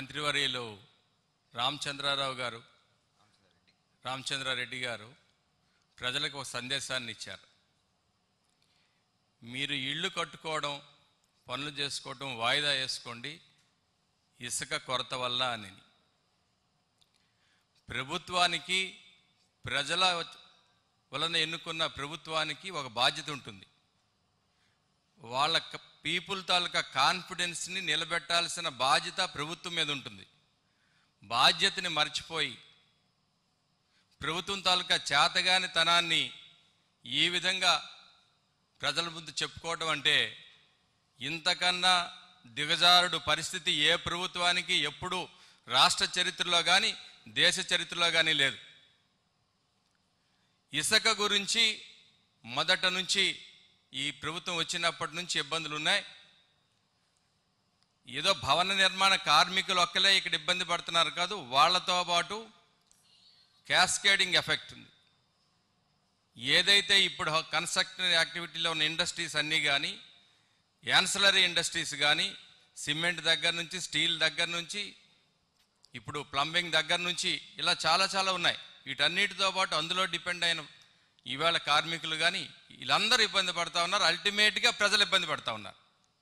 మంత్రివర్యులు రామచంద్రారావు గారు రామచంద్రారెడ్డి గారు ప్రజలకు ఒక సందేశాన్ని ఇచ్చారు మీరు ఇళ్ళు కట్టుకోవడం పనులు చేసుకోవడం వాయిదా వేసుకోండి ఇసుక కొరత వల్ల అని ప్రభుత్వానికి ప్రజల వలన ఎన్నుకున్న ప్రభుత్వానికి ఒక బాధ్యత ఉంటుంది వాళ్ళ పీపుల్ తాలూకా కాన్ఫిడెన్స్ని నిలబెట్టాల్సిన బాధ్యత ప్రభుత్వం మీద ఉంటుంది బాధ్యతని మర్చిపోయి ప్రభుత్వం తాలూకా చేతగాని తనాన్ని ఈ విధంగా ప్రజల ముందు చెప్పుకోవడం అంటే ఇంతకన్నా దిగజారుడు పరిస్థితి ఏ ప్రభుత్వానికి ఎప్పుడు రాష్ట్ర చరిత్రలో కానీ దేశ చరిత్రలో కానీ లేదు ఇసుక గురించి మొదట నుంచి ఈ ప్రభుత్వం వచ్చినప్పటి నుంచి ఇబ్బందులు ఉన్నాయి ఏదో భవన నిర్మాణ కార్మికులు ఒక్కలే ఇక్కడ ఇబ్బంది పడుతున్నారు కాదు వాళ్ళతో పాటు క్యాస్కేడింగ్ ఎఫెక్ట్ ఉంది ఏదైతే ఇప్పుడు కన్స్ట్రక్షన్ యాక్టివిటీలో ఉన్న ఇండస్ట్రీస్ అన్నీ కానీ యాన్సలరీ ఇండస్ట్రీస్ కానీ సిమెంట్ దగ్గర నుంచి స్టీల్ దగ్గర నుంచి ఇప్పుడు ప్లంబింగ్ దగ్గర నుంచి ఇలా చాలా చాలా ఉన్నాయి వీటన్నిటితో పాటు అందులో డిపెండ్ అయిన ఈవేళ కార్మికులు కానీ వీళ్ళందరూ ఇబ్బంది పడతా ఉన్నారు అల్టిమేట్గా ప్రజలు ఇబ్బంది పడతా ఉన్నారు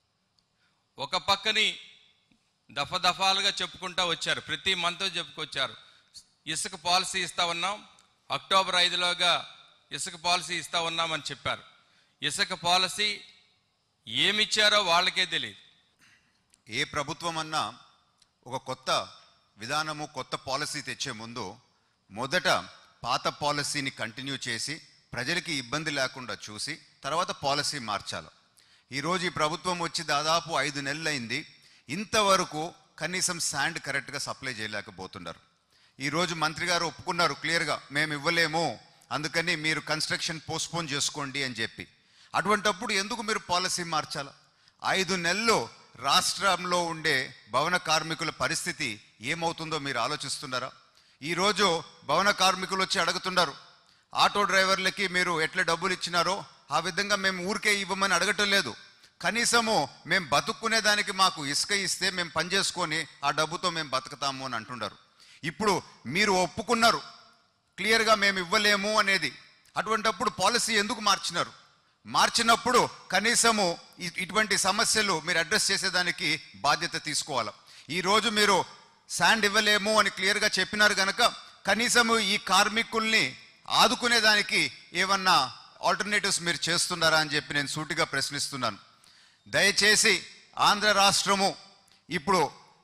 ఒక పక్కని దఫ దఫాలుగా చెప్పుకుంటా వచ్చారు ప్రతి మంత్ చెప్పుకొచ్చారు ఇసుక పాలసీ ఇస్తా ఉన్నాం అక్టోబర్ ఐదులోగా ఇసుక పాలసీ ఇస్తా ఉన్నామని చెప్పారు ఇసుక పాలసీ ఏమిచ్చారో వాళ్ళకే తెలియదు ఏ ప్రభుత్వం అన్నా ఒక కొత్త విధానము కొత్త పాలసీ తెచ్చే ముందు మొదట పాత పాలసీని కంటిన్యూ చేసి ప్రజలకి ఇబ్బంది లేకుండా చూసి తర్వాత పాలసీ మార్చాలి ఈరోజు ఈ ప్రభుత్వం వచ్చి దాదాపు ఐదు నెలలైంది ఇంతవరకు కనీసం శాండ్ కరెక్ట్గా సప్లై చేయలేకపోతున్నారు ఈరోజు మంత్రి గారు ఒప్పుకున్నారు క్లియర్గా మేము ఇవ్వలేము అందుకని మీరు కన్స్ట్రక్షన్ పోస్ట్పోన్ చేసుకోండి అని చెప్పి అటువంటప్పుడు ఎందుకు మీరు పాలసీ మార్చాలా ఐదు నెలలు రాష్ట్రంలో ఉండే భవన కార్మికుల పరిస్థితి ఏమవుతుందో మీరు ఆలోచిస్తున్నారా ఈరోజు భవన కార్మికులు వచ్చి అడుగుతున్నారు ఆటో డ్రైవర్లకి మీరు ఎట్లా డబ్బులు ఇచ్చినారో ఆ విధంగా మేము ఊరికే ఇవ్వమని అడగటం లేదు కనీసము మేము బతుక్కునే దానికి మాకు ఇసుక ఇస్తే మేము పని చేసుకొని ఆ డబ్బుతో మేము బతుకుతాము అని అంటున్నారు ఇప్పుడు మీరు ఒప్పుకున్నారు క్లియర్గా మేము ఇవ్వలేము అనేది అటువంటప్పుడు పాలసీ ఎందుకు మార్చినారు మార్చినప్పుడు కనీసము ఇ- ఇటువంటి సమస్యలు మీరు అడ్రస్ చేసేదానికి బాధ్యత తీసుకోవాలి ఈరోజు మీరు శాండ్ ఇవ్వలేము అని క్లియర్గా చెప్పినారు కనుక కనీసము ఈ కార్మికుల్ని ఆదుకునేదానికి ఏమన్నా ఆల్టర్నేటివ్స్ మీరు చేస్తున్నారా అని చెప్పి నేను సూటిగా ప్రశ్నిస్తున్నాను దయచేసి ఆంధ్ర రాష్ట్రము ఇప్పుడు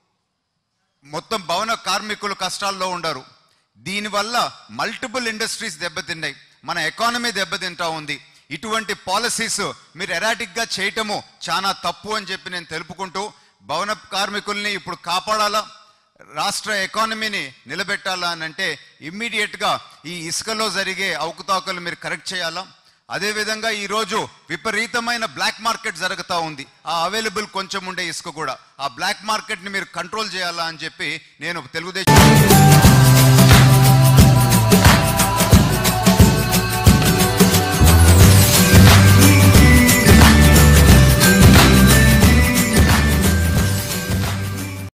మొత్తం భవన కార్మికులు కష్టాల్లో ఉండరు దీనివల్ల మల్టిపుల్ ఇండస్ట్రీస్ దెబ్బతిన్నాయి మన ఎకానమీ దెబ్బతింటా ఉంది ఇటువంటి పాలసీస్ మీరు ఎరాటిక్గా చేయటము చాలా తప్పు అని చెప్పి నేను తెలుపుకుంటూ భవన కార్మికుల్ని ఇప్పుడు కాపాడాలా రాష్ట్ర ఎకానమీని నిలబెట్టాలా అని అంటే ఇమ్మీడియట్గా ఈ ఇసుకలో జరిగే అవకతవకలు మీరు కరెక్ట్ చేయాలా అదేవిధంగా ఈరోజు విపరీతమైన బ్లాక్ మార్కెట్ జరుగుతూ ఉంది ఆ అవైలబుల్ కొంచెం ఉండే ఇసుక కూడా ఆ బ్లాక్ మార్కెట్ని మీరు కంట్రోల్ చేయాలా అని చెప్పి నేను తెలుగుదేశం